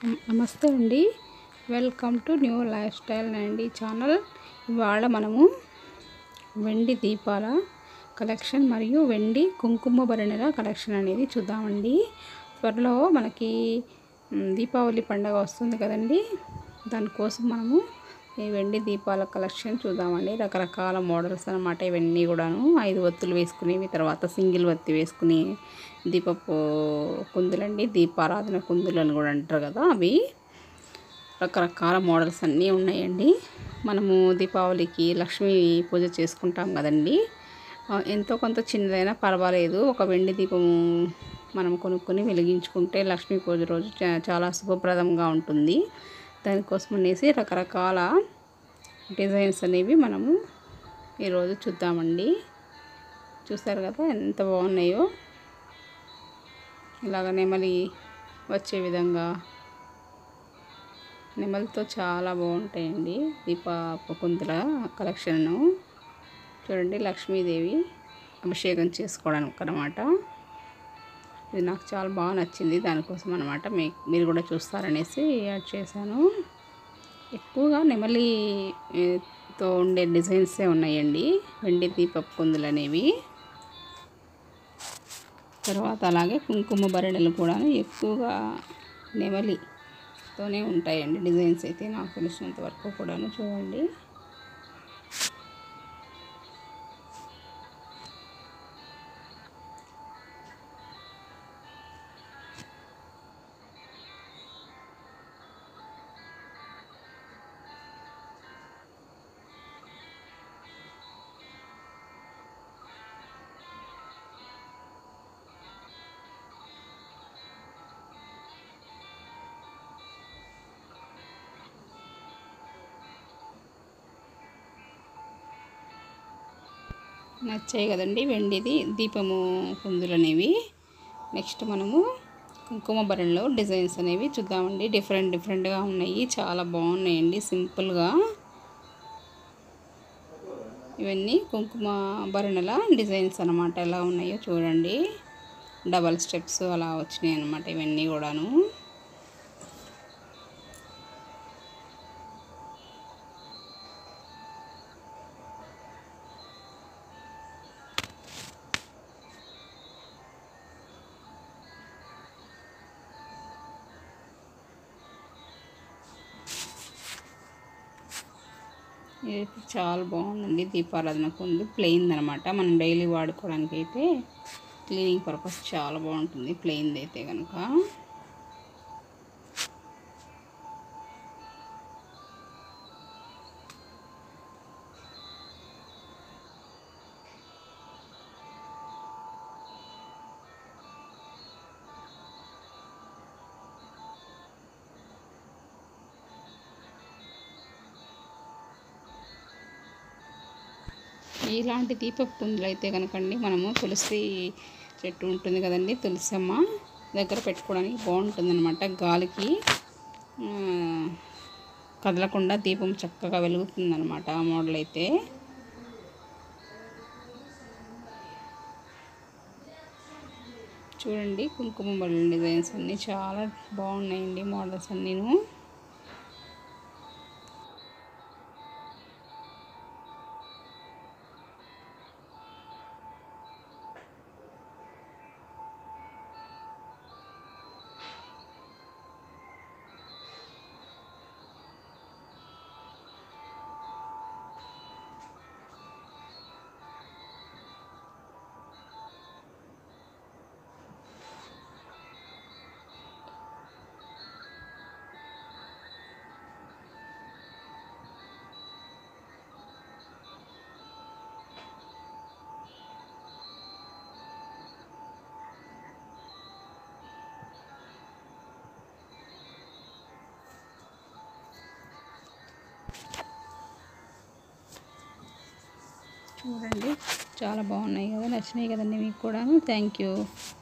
నమ- నమస్తే అండి welcome to new lifestyle అండి ఛానల్ ఇవాళ మనము వెండి దీపాల కలెక్షన్ మరియు వెండి కుంకుమ భరణిల కలెక్షన్ అనేది చూద్దామండి త్వరలో మనకి మ్, దీపావళి పండగ వస్తుంది కదండి దానికోసం మనము ఈ వెండి దీపాల కలెక్షన్ చూద్దామండి రకరకాల మోడల్స్ అనమాట ఇవన్నీ కూడాను ఐదు ఒత్తులు వేసుకునేవి తర్వాత సింగిల్ ఒత్తి వేసుకుని దీపపు కుందులండి దీపారాధన కుందులు అని కూడా అంటారు కదా అవి రకరకాల మోడల్స్ అన్నీ ఉన్నాయండి మనము దీపావళికి లక్ష్మీ పూజ చేసుకుంటాం కదండి ఆ, ఎంతో కొంత చిన్నదైనా పర్వాలేదు ఒక వెండి దీపం మనం కొనుక్కొని వెలిగించుకుంటే లక్ష్మీ పూజ రోజు చా- చాలా శుభప్రదంగా ఉంటుంది దానికోసం అనేసి రకరకాల డిజైన్స్ అనేవి మనము ఈరోజు చూద్దామండి చూస్తారు కదా ఎంత బాగున్నాయో ఇలాగ నెమలి వచ్చే విధంగా నెమలితో చాలా బాగుంటాయండి దీప కుందుల కలెక్షన్ను చూడండి లక్ష్మీదేవి అభిషేకం చేసుకోవడానికి అనమాట ఇది నాకు చాలా బాగా నచ్చింది దానికోసం అనమాట మీ మీరు కూడా చూస్తారనేసి యాడ్ చేశాను ఎక్కువగా నెమలి ఏ, తో ఉండే డిజైన్సే ఉన్నాయండి వెండి దీపపు కుందులు అనేవి తర్వాత అలాగే కుంకుమ బరిడలు కూడా ఎక్కువగా నెమలితోనే ఉంటాయండి డిజైన్స్ అయితే నాకు తెలిసినంత వరకు కూడాను చూడండి నచ్చాయి కదండి వెండిది దీపము కుందులు అనేవి నెక్స్ట్ మనము కుంకుమ భరణిలో డిజైన్స్ అనేవి చూద్దామండి డిఫరెంట్ డిఫరెంట్గా ఉన్నాయి చాలా బాగున్నాయండి సింపుల్గా ఇవన్నీ కుంకుమ భరణల డిజైన్స్ అనమాట ఎలా ఉన్నాయో చూడండి డబల్ స్టెప్స్ అలా వచ్చినాయి అనమాట ఇవన్నీ కూడాను ఇది చాలా బాగుందండి దీపారాధన కుందు ప్లెయిన్ అనమాట మనం డైలీ వాడుకోవడానికి అయితే క్లీనింగ్ పర్పస్ చాలా బాగుంటుంది ప్లెయిన్ అయితే కనుక ఇలాంటి దీపపు కుందులు అయితే కనుకండి మనము తులసి చెట్టు ఉంటుంది కదండి తులసమ్మ దగ్గర పెట్టుకోవడానికి బాగుంటుంది అనమాట గాలికి ఆ, కదలకుండా దీపం చక్కగా వెలుగుతుంది అనమాట ఆ మోడల్ అయితే చూడండి కుంకుమ బళ్ళ డిజైన్స్ అన్నీ చాలా బాగున్నాయండి మోడల్స్ అన్నీను చూడండి చాలా బాగున్నాయి కదా నచ్చినాయి కదండి మీకు కూడా థ్యాంక్ యూ